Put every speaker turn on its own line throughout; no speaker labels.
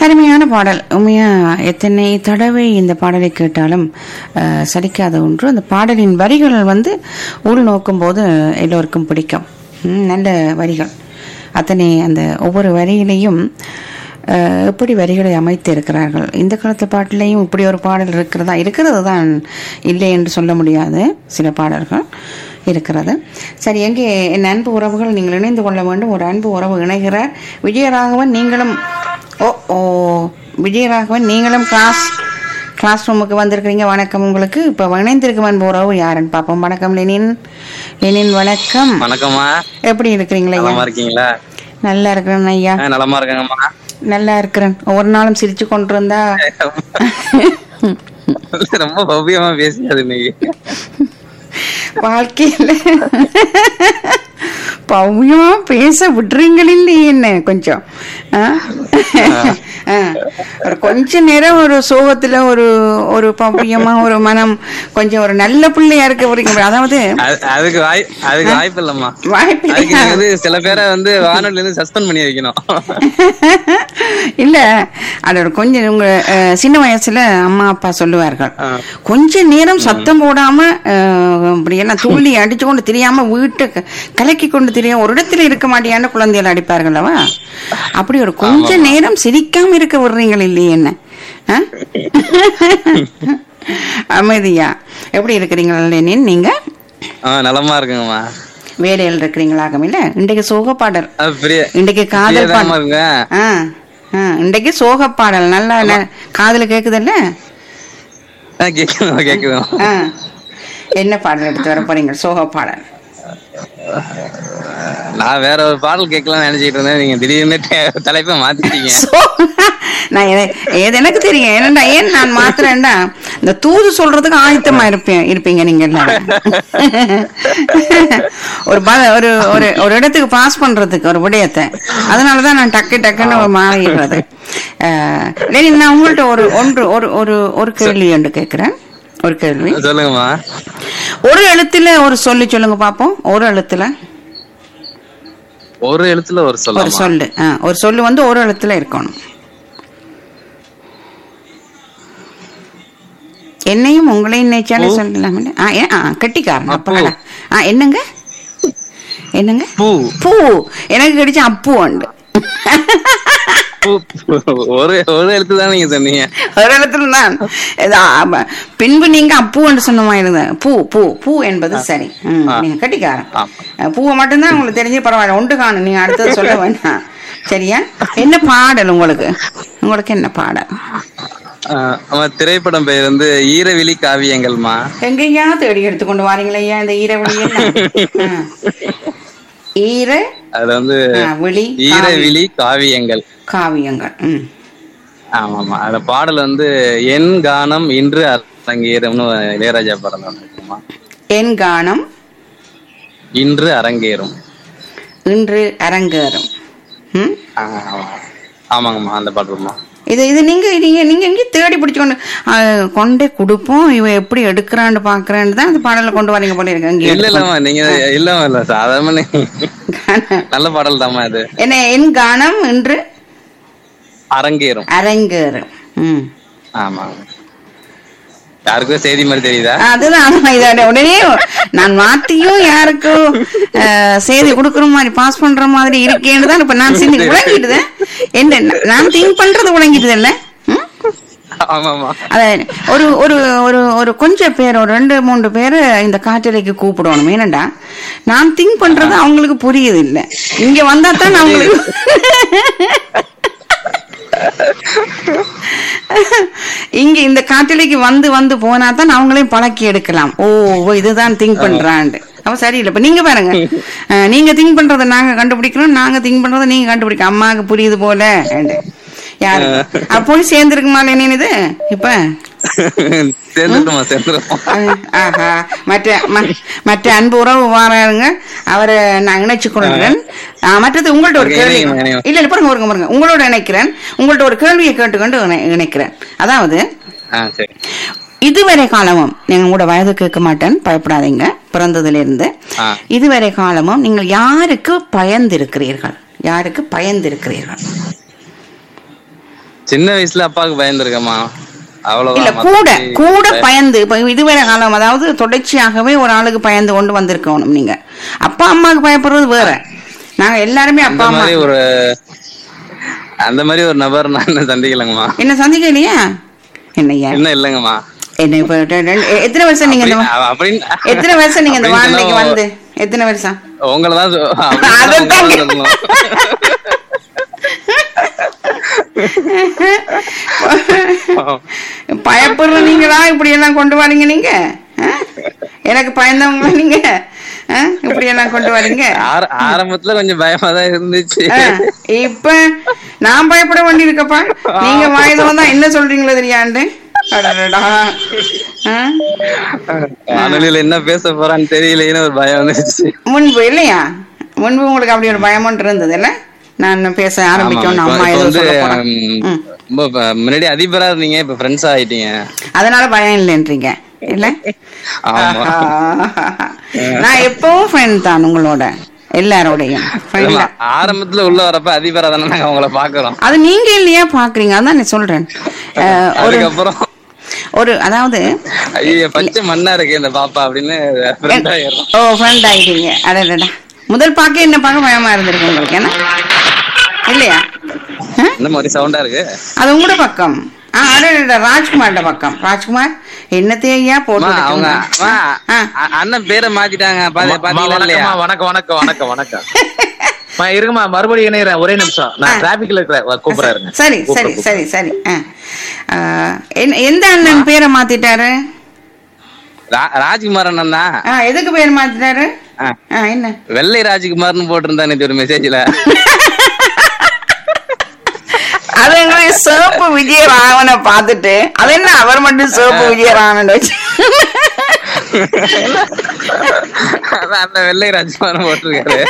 அருமையான பாடல் உண்மையா எத்தனை தடவை இந்த பாடலை கேட்டாலும் அஹ், சலிக்காத ஒன்று அந்த பாடலின் வரிகள் வந்து உள் நோக்கும் போது எல்லோருக்கும் பிடிக்கும் ம், நல்ல வரிகள் அத்தனை அந்த ஒவ்வொரு வரியிலையும் அஹ், எப்படி வரிகளை அமைத்து இருக்கிறார்கள் இந்த காலத்து பாட்டிலையும் இப்படி ஒரு பாடல் இருக்கிறதா இருக்கிறது தான் இல்லை என்று சொல்ல முடியாது சில பாடல்கள் இருக்கிறது சரி எங்கே என் அன்பு உறவுகள் நீங்கள் இணைந்து கொள்ள வேண்டும் ஒரு அன்பு உறவு இணைகிறார் விஜயராகவன் நீங்களும் ஓ ஓ விஜயராகவன் நீங்களும் கிளாஸ் கிளாஸ் ரூமுக்கு வந்திருக்கிறீங்க வணக்கம் உங்களுக்கு இப்போ இணைந்திருக்கும் அன்பு உறவு யாருன்னு பார்ப்போம் வணக்கம் லெனின் லெனின் வணக்கம்
வணக்கம்மா
எப்படி இருக்கிறீங்களா ஐயா
நலமா இருக்கீங்களா
நல்லா இருக்கிறேன் ஐயா
ஆ, நலமா இருக்கேங்கம்மா
நல்லா இருக்கிறேன் ஒவ்வொரு நாளும் சிரிச்சு கொண்டு இருந்தா
ரொம்ப பவ்யமா பேசியாது இன்னைக்கு
வாழ்க்கையில பவ்யமா பேச விடுறீங்களே என்ன கொஞ்சம் ஆ? ஆ. ஒரு கொஞ்ச நேரம் ஒரு சோகத்துல ஒரு ஒரு பவ்யமா ஒரு மனம் கொஞ்சம் ஒரு நல்ல பிள்ளையா இருக்க போறீங்க அதாவது
அது- அதுக்கு வாய் அதுக்கு வாய்ப்பு இல்லம்மா
வாய்ப்பு
அதுக்கு
இல்லையா?
நீங்க வந்து சில பேரை வந்து வானொலில இருந்து சஸ்பெண்ட் பண்ணி வைக்கணும்
இல்ல அது ஒரு கொஞ்சம் உங்க அஹ், சின்ன வயசுல அம்மா அப்பா சொல்லுவார்கள்
ஆ.
கொஞ்ச நேரம் சத்தம் போடாம அஹ், அப்படியெல்லாம் துள்ளி அடிச்சு கொண்டு தெரியாம வீட்டை க- கலக்கி கொண்டு தெரியாம ஒரு இடத்துல இருக்க மாட்டியான்னு குழந்தைகள் அடிப்பார்களவா அப்படி ஒரு கொஞ்ச நேரம் சிரிக்காம இருக்க விடுறீங்கள் இல்லையே என்ன ஆ? அமைதியா எப்படி இருக்கிறீங்களா லெனின் நீங்க
ஆ, நலமா இருக்குங்கம்மா
வேலையில் இருக்கிறீங்களாகும் இல்ல இன்றைக்கு சோக பாடல்
அது பெரிய
இன்றைக்கு காதல்
பிரியதானமா
பாடல்
இருக்குங்க
ஆ ஆ, இன்றைக்கு சோக பாடல் நல்லா ந- காதுல கேக்குதுல்ல
ஆ, கேக்குதுமா கேக்குதுமா
ஆ. என்ன பாடல் எடுத்து வர போறீங்க சோக பாடல்
நான் வேற ஒரு பாடல் கேட்கலாம்னு நினைச்சிட்டு இருந்தேன் நீங்க திடீர்னு டே- தலைப்பை மாத்திட்டீங்க
சோ- நான் எதை- எது எனக்கு தெரியும் என்னடா ஏன் நான் மாத்துறேன்டா இந்த தூது சொல்றதுக்கு ஆயத்தமா இருப்பேன் இருப்பீங்க நீங்க எல்லாரும் ஒரு ப- ஒரு ஒரு ஒரு இடத்துக்கு பாஸ் பண்றதுக்கு ஒரு விடயத்தை அதனாலதான் நான் டக்கு டக்குன்னு மாறிடுறது அஹ், லெனின், நான் உங்கள்ட்ட ஒரு ஒன்று ஒரு ஒரு ஒரு கேள்வி ஒன்று கேட்கிறேன் ஒரு கேள்வி
சொல்லுங்கம்மா
ஒரு எழுத்துல ஒரு சொல்லு சொல்லுங்க பாப்போம் ஒரு எழுத்துல
ஒரு எழுத்துல ஒரு
ஒரு
சொல்லமா
சொல்லு ஆ, ஒரு சொல்லு வந்து ஒரு எழுத்துல இருக்கணும் என்னையும் உங்களையும் நினைச்சாலே சொல்லலாம் ஆ ஏ, ஆ கெட்டிக்காரன் அப்படா ஆ என்னங்க என்னங்க
பூ
பூ எனக்கு கிடைச்ச அப்பு உண்டு
பூ பூ. ஒரு ஒரு எழுத்து தான் நீங்க சொன்னீங்க
ஒரு இடத்துல தான் இது, ஆமா. பின்பு நீங்க அப்பு என்று சொன்ன மாதிரி இருந்தேன் பூ பூ பூ என்பது சரி ம்,
ஆ.
நீங்க கட்டிக்காரன்
ஆ.
அஹ், பூவை மட்டும்தான் உங்களுக்கு தெரிஞ்சு பரவாயில்ல ஒன்று காணும் நீங்க அடுத்தது சொல்ல வேண்டாம் சரியா என்ன பாடல் உங்களுக்கு உங்களுக்கு என்ன பாடல்
ஆஹ் ஆமா திரைப்படம் பெயர் வந்து ஈரவிழி காவியங்கள்மா
எங்கேயா தேடி எடுத்து கொண்டு வாரீங்களா ஐயா இந்த ஈரவழி எல்லாம் ஆ. ஈர
அதுல வந்து
ஆ, விழி காவி-
ஈரவிழி காவியங்கள்
காவியங்கள் ம்
ஆமாமா அந்த பாடல் வந்து என் கானம் இன்று அரங்கேறும்னு இளையராஜா பாடல் ஒண்ணு இருக்குமா
என் கானம்
இன்று அரங்கேறும்
இன்று அரங்கேறும் ம்
ஆஹ் ஆமா. ஆமாங்கம்மா அந்த பாடல்மா
இது இது நீங்க நீங்க நீங்க எங்கேயும் தேடி பிடிச்சு கொண்டு ஆ, கொண்டே கொடுப்போம் இவன் எப்படி எடுக்கிறான்னு பாக்குறான்னு தான் அந்த பாடலை கொண்டு வரீங்க போல இருக்கு அங்கேயே
இல்ல இல்லம்மா நீங்க இல்லம்மா இல்ல சாதாரண நீ-
கானம்.
நல்ல பாடல் தாம்மா இது
என்ன என் கானம் இன்று
அரங்கேறும்
அரங்கேறும் ம்
ஆமா யாருக்கும் செய்தி மாதிரி தெரியுதா
அதுதான் அதான் இதோட உடனே நான் மாத்தியும் யாருக்கும் அஹ், செய்தி கொடுக்குற மாதிரி பாஸ் பண்ற மாதிரி இருக்கேன்னு தான் இப்ப நான் சிந்தி விளங்கிட்டுதேன் என்ன நான் திங்க் பண்றது விளங்கிட்டுது இல்ல ம்?
ஆமாமா
அத ஒரு ஒரு ஒரு ஒரு கொஞ்சம் பேர் ஒரு ரெண்டு மூன்று பேர் இந்த காற்றலைக்கு கூப்பிடணும் ஏனண்டா நான் திங்க் பண்றது அவங்களுக்கு புரியுது இல்ல இங்க வந்தா தான் அவங்களுக்கு இங்க இந்த காற்றலைக்கு வந்து வந்து போனா தான் அவங்களையும் பழக்கி எடுக்கலாம் ஓ ஓ, இதுதான் திங்க் பண்றான்ட்டு அப்ப சரியில்லை இப்ப நீங்க பாருங்க அஹ், நீங்க திங்க் பண்றதை நாங்க கண்டுபிடிக்கிறோம் நாங்க திங்க் பண்றதை நீங்க கண்டுபிடிக்க அம்மாவுக்கு புரியுது போல யாரு அப்போ சேர்ந்துருக்குமா நீ இது இப்ப
சேர்ந்துட்டோமா சேர்ந்துட்டோம்
அஹ், ஆஹா மற்ற ம- மற்ற அன்பு உறவு வாராருங்க அவரை நான் இணைச்சு கொள்கிறேன் ஆஹ், மற்றது உங்கள்ட்ட ஒரு
Okay,
கேள்வி
இணைங்க, இணைங்க.
இல்ல இல்ல பாருங்க பாருங்க பாருங்க உங்களோட இணைக்கிறேன் உங்கள்ட்ட ஒரு கேள்வியை கேட்டுக்கொண்டு இணை- இணைக்கிறேன் அதாவது
ஆ சரி
இதுவரை காலமும் நீங்க கூட வயது கேட்க மாட்டேன் பயப்படாதீங்க பிறந்ததுல இருந்து
ஆ.
இதுவரை காலமும் நீங்கள் யாருக்கு பயந்திருக்கிறீர்கள் யாருக்கு பயந்திருக்கிறீர்கள்
சின்ன வயசுல அப்பாவுக்கு பயந்துருக்கேம்மா
இல்ல
அவ்வளவுதான்
கூட
மத்தபடி
கூட
பய-
பயந்து இப்ப இதுவரை காலம் அதாவது தொடர்ச்சியாகவே ஒரு ஆளுக்கு பயந்து கொண்டு வந்திருக்கணும் நீங்க அப்பா அம்மாவுக்கு பயப்படுறது வேற நாங்க எல்லாருமே
அந்த
அப்பா அம்மா
மாதிரி ஒரு அந்த மாதிரி ஒரு நபர் நான் இன்னும் சந்திக்கலங்கம்மா
என்ன சந்திக்கலையா என்னய்யா
இன்னும் இல்லைங்கம்மா
என்ன இப்ப ரெ- ரெ- எ- எத்தனை வருஷம் நீங்க இந்த
அப்படி-
வா-
அப்படின்னு
எத்தனை வருஷம் நீங்க இந்த
அப்படின்னு
வாழ்க்கைக்கு
சொன்னா
வந்து எத்தனை வருஷம்
உங்களை தான் சொ- அப்படின்னு
அதைத்தான்
உங்களை தான் சொல்லணும்.
பயப்படுற நீங்களா இப்படி எல்லாம் கொண்டு வரீங்க நீங்க ஆ? எனக்கு பயந்தவங்களா நீங்க ஆ? இப்படி எல்லாம் கொண்டு வரீங்க
ஆர- ஆரம்பத்துல கொஞ்சம் பயமா தான் இருந்துச்சு
ஆ, இப்ப நான் பயப்பட வேண்டியிருக்கப்பா நீங்க வாயில வந்தா என்ன சொல்றீங்களோ தெரியாண்டு அடடடா. ஆ?
வானொலியில என்ன பேச போறான்னு தெரியலையேன்னு ஒரு பயம் வந்துருச்சு
முன்பு இல்லையா முன்பு உங்களுக்கு அப்படி ஒரு பயமொன்று இருந்தது இல்ல நான் பேச
ஆமா,
ஆரம்பிச்சோம்
இப்ப-
அம்மா
இப்ப
ஏதோ
வந்து
சொல்ல போறாங்க.
ம்,
ம்.
ரொம்ப ப- முன்னாடி அதிபரா இருந்தீங்க இப்ப ஃப்ரெண்ட்ஸ் ஆயிட்டீங்க
அதனால பயம் இல்லைன்றீங்க இல்ல
ஆமா
நான் எப்பவும் ஃப்ரெண்ட் தான் உங்களோட எல்லாரோடையும் friend
ஆமா,
தான்.
ஆரம்பத்துல உள்ள வரப்ப அதிபரா தானே நாங்க உங்களை பாக்குறோம்
அது நீங்க இல்லையா பாக்குறீங்க அதான் நான் சொல்றேன் அஹ், ஒரு
அதுக்கப்புறம்
ஒரு அதாவது
ஐயோ பச்சை மண்ணா இருக்கு இந்த பாப்பா அப்படின்னு friend ஆயிடுறோம்
ஓ ஃப்ரெண்ட் ஆயிட்டீங்க அடடடா முதல் பார்க்க என்ன பார்க்க பயமா இருந்திருக்கு உங்களுக்கு என்ன இல்லையா ஆ?
இந்த மாதிரி சவுண்டா இருக்கு
அது உங்களோட பக்கம் ஆ அடடடா ராஜ்குமார்ட பக்கம் ராஜ்குமார் என்னத்தையா போட்டு
அம்மா, அவங்க
வச்சிருந்தாங்க?
அம்மா,
ஆ.
அ- அண்ணன் பேரை மாத்திட்டாங்க பாத்து-
அம்மா,
பாத்தீங்களா இல்லையா
வணக்கம்மா, வணக்கம் வணக்கம் வணக்கம் வணக்கம் அம்மா, இருங்கம்மா மறுபடியும் இணையறேன் ஒரே நிமிஷம் நான் டிராபிக்ல இருக்கிற கூப்பிடுறேன்
சரி சரி சரி சரி ஆ. ஆ, என்ன- எந்த அண்ணன் பேரை மாத்திட்டாரு
ரா- ராஜ்குமார் அண்ணன் தான்
ஆ, எதுக்கு பேர் மாத்திட்டாரு
ஆ.
ஆ, என்ன
வெள்ளை ராஜ்குமார்னு போட்டிருந்தா நேத்து ஒரு மெசேஜ்ல
அது எங்களுக்கு சிவப்பு விஜயராமனை பார்த்துட்டு அது என்ன அவர் மட்டும் சிவப்பு விஜயராமன் வச்சு
அதான் அண்ணன் வெள்ளை ராஜ்குமார் போட்டிருக்காரு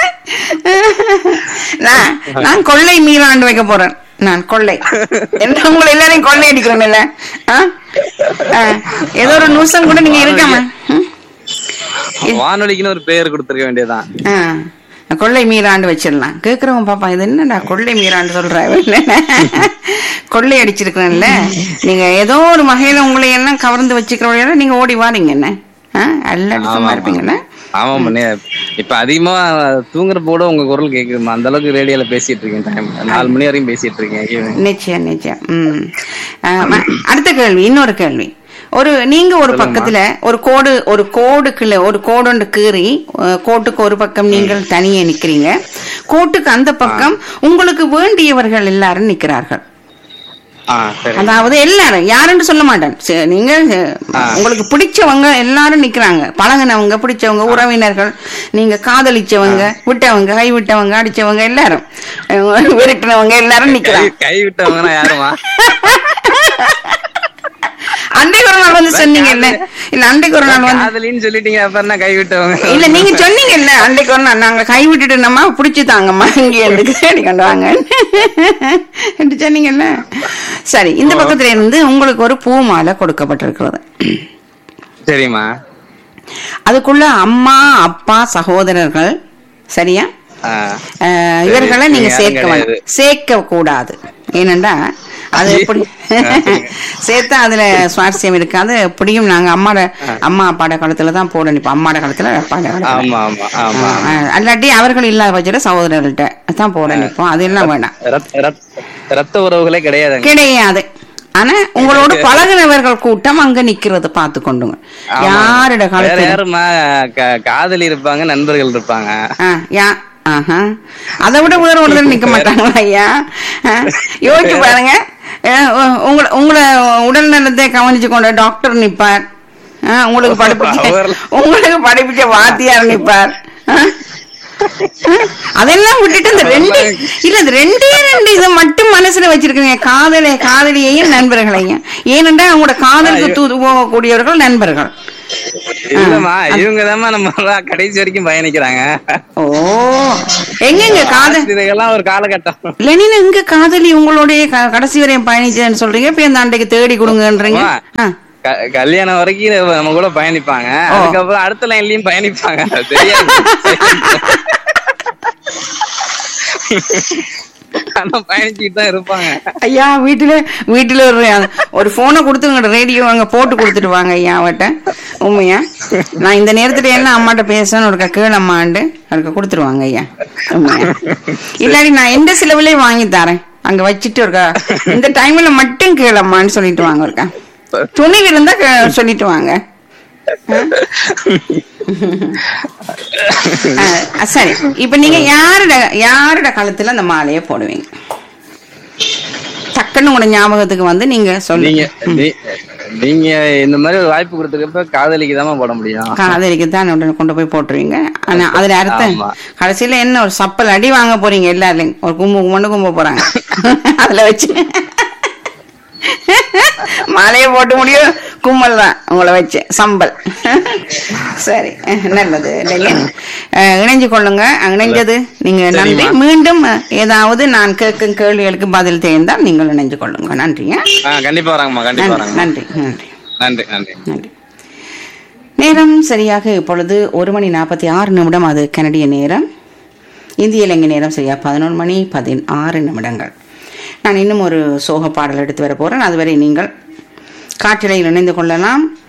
நான் நான் கொள்ளை மீறாண்டு வைக்க போறேன் நான் கொள்ளை என்ன உங்களை எல்லாரையும் கொள்ளை அடிக்கிறேன் இல்ல ஆ? ஆ, ஏதோ ஒரு நிமிஷம் கூட நீங்க இருக்காம ம்?
வானொலிக்குன்னு ஒரு பேர் கொடுத்திருக்க வேண்டியதான்
ஆ, கொள்ளை மீறாண்டு வச்சிடலாம் கேக்குறவங்க பாப்பா இது என்னடா கொள்ளை மீறாண்டு சொல்ற கொள்ளை அடிச்சிருக்கிறேன்ல நீங்க ஏதோ ஒரு வகையில உங்களை எல்லாம் கவர்ந்து வச்சுக்கிறவங்க நீங்க ஓடி வாரீங்க என்ன ஆ, அல்லடி சும்மா
ஆமா,
இருப்பீங்கல்ல
ஆமா பண்ணே இப்ப அதிகமா தூங்குறப்ப கூட உங்க குரல் கேக்குதுமா அந்த அளவுக்கு ரேடியோல பேசிட்டு இருக்கேன் டைம் நாலு மணி வரைக்கும் பேசிட்டு இருக்கேன் evening.
நிச்சயம் நிச்சயம் ம் ஆமா. அடுத்த கேள்வி இன்னொரு கேள்வி ஒரு நீங்க ஒரு பக்கத்துல ஒரு கோடு ஒரு கோடுக்குள்ள ஒரு கோடு கீறி அஹ், கோட்டுக்கு ஒரு பக்கம் நீங்கள் தனியே நிக்கிறீங்க கோட்டுக்கு அந்த பக்கம் உங்களுக்கு வேண்டியவர்கள் எல்லாரும் நிக்கிறார்கள்
ஆ சரி
அதாவது எல்லாரும் யாருன்னு சொல்ல மாட்டேன் சரி, நீங்க அஹ், உங்களுக்கு பிடிச்சவங்க எல்லாரும் நிக்கிறாங்க பழகுனவங்க பிடிச்சவங்க உறவினர்கள் நீங்க காதலிச்சவங்க விட்டவங்க கை விட்டவங்க அடிச்சவங்க எல்லாரும் அஹ், விரட்டினவங்க எல்லாரும் நிக்கிறாங்க
கை- கை விட்டவங்கன்னா யாருமா
அன்றைக்கு ஒரு நாள் வந்து சொன்னீங்க இல்ல இல்ல அன்றைக்கு ஒரு நாள் வந்து
காதலின்னு சொல்லிட்டீங்க அப்புறம் என்ன கை விட்டவங்க
இல்ல நீங்க சொன்னீங்க இல்ல அன்றைக்கு ஒரு நாள் நாங்க கை விட்டுட்டு நம்ம புடிச்சு தாங்கம்மா இங்க இருந்து தேடி கொண்டு வாங்க என்று சொன்னீங்கல்ல சரி இந்த பக்கத்துல இருந்து உங்களுக்கு ஒரு பூ மாலை கொடுக்கப்பட்டிருக்கிறது
சரிம்மா
அதுக்குள்ள அம்மா அப்பா சகோதரர்கள் சரியா
ஆ.
அஹ்,
சரி,
இவர்களை நீங்க
யாரும்
சேர்க்க
கிடையாது.
வேண்டாம் சேர்க்க கூடாது ஏனென்றா அது எப்படி சேர்த்தா அதுல சுவாரஸ்யம் இருக்காது எப்படியும் நாங்க அம்மாட அம்மா அப்பாட காலத்துல தான் போட நிப்போம் அம்மாட காலத்துல அப்பாட காலத்துல
ஆமா ஆமா ஆமா
அஹ், அல்லாட்டி அவர்கள் இல்லாத பட்சத்துல சகோதரர்கள்ட்ட தான் போட நிப்போம் அதெல்லாம் வேண்டாம்
ரத்த- ரத்த- ரத்த உறவுகளே கிடையாதுங்க
கிடையாது ஆனா உங்களோட பழகினவர்கள் கூட்டம் அங்க நிக்கிறது பார்த்து கொண்டுங்க
ஆமா.
யாரோட
வேற
காலத்துல
யாருமா க- காதலி இருப்பாங்க நண்பர்கள் இருப்பாங்க
ஆ, யா ஆஹா அதை விட வேற ஒருத்தர் நிக்க மாட்டாங்களா ஐயா ஆ, யோசிச்சு பாருங்க அஹ், உ- உங்கள உங்களை உடல் நலத்தை கவனிச்சு கொண்ட டாக்டர் நிப்பார் ஆ, உங்களுக்கு படிப்பிச்ச
அவர்ல-
உங்களுக்கு படிப்பிச்ச வாத்தியார் நிப்பார் ஆ? ஆ, அதெல்லாம் விட்டுட்டு இந்த ரெண்டு இல்ல இந்த ரெண்டே ரெண்டு இதை மட்டும் மனசுல வச்சிருக்கீங்க காதலை காதலியையும் நண்பர்களையும் ஏனென்றா அவங்களோட காதலுக்கு தூது போகக்கூடியவர்கள் நண்பர்கள்
இல்லம்மா இவங்கதாம்மா நம்ம கடைசி வரைக்கும் பயணிக்கிறாங்க
ஓ எங்கெங்க காதல்
இதெல்லாம் ஒரு காலகட்டம்
லெனின் எங்க காதலி உங்களுடைய க- கடைசி வரையும் பயணிச்சேன்னு சொல்றீங்க இப்ப இந்த அண்டைக்கு தேடி கொடுங்கன்றீங்க
அம்மா,
ஆ.
க- கல்யாணம் வரைக்கும் நம்ம கூட பயணிப்பாங்க
ஓ.
அதுக்கப்புறம் அடுத்த லைன்லயும் பயணிப்பாங்க அது தெரியாது ஆனா பயணிச்சுட்டு தான் இருப்பாங்க
ஐயா வீட்டுல வீட்டுல ஒரு ஒரு போனை கொடுத்துங்க ரேடியோ அங்க போட்டு கொடுத்துட்டு வாங்க ஐயா அவட்ட உண்மையா நான் இந்த நேரத்துல என்ன அம்மாட்ட பேசணும் ஒரு கேள் அம்மாண்டு அதுக்கு கொடுத்துருவாங்க ஐயா உண்மையா இல்லாட்டி நான் எந்த செலவுலயும் வாங்கி தரேன் அங்க வச்சுட்டு இருக்கா இந்த டைம்ல மட்டும் கேளம்மான்னு சொல்லிட்டு வாங்க இருக்கா துணி இருந்தா கே- சொல்லிட்டு வாங்க அஹ், சரி இப்ப நீங்க யாரோட யாரோட காலத்துல அந்த மாலையை போடுவீங்க டக்குன்னு உங்களோட ஞாபகத்துக்கு வந்து நீங்க
நீங்க
சொல்லுங்க
நீ- நீங்க இந்த மாதிரி ஒரு வாய்ப்பு கொடுத்துருக்கப்ப காதலிக்கு தான் போட முடியும்
காதலிக்கு தான் உடனே கொண்டு போய் போட்டுருவீங்க ஆனா அதுல அர்த்தம்
ஆமா.
கடைசியில என்ன ஒரு சப்பல் அடி வாங்க போறீங்க எல்லாரும் ஒரு கும்பு கும்பு கும்ப போறாங்க அதுல வச்சு மாலையை போட்டு முடியும் கும்பல் தான் உங்களை வச்சு சம்பல் சரி அஹ், நல்லது இல்லைங்க அஹ், இணைஞ்சு கொள்ளுங்க இணைஞ்சது நீங்க நன்றி
சரிம்மா.
மீண்டும் அஹ், ஏதாவது நான் கேட்கும் கேள்விகளுக்கு பதில் தெரிந்தால் நீங்கள் இணைஞ்சு கொள்ளுங்க நன்றிங்க
ஆ கண்டிப்பா வராங்கம்மா கண்டிப்பா
நன்றி
வராங்கம்மா
நன்றி நன்றி
நன்றி நன்றி
நன்றி நேரம் சரியாக இப்பொழுது ஒரு மணி நாற்பத்தி ஆறு நிமிடம் அது கனடிய நேரம் இந்திய இலங்கை நேரம் சரியா பதினொரு மணி பதினாறு நிமிடங்கள் நான் இன்னும் ஒரு சோக பாடல் எடுத்து வர போறேன் அதுவரை நீங்கள் காற்றிலையில் இணைந்து கொள்ளலாம்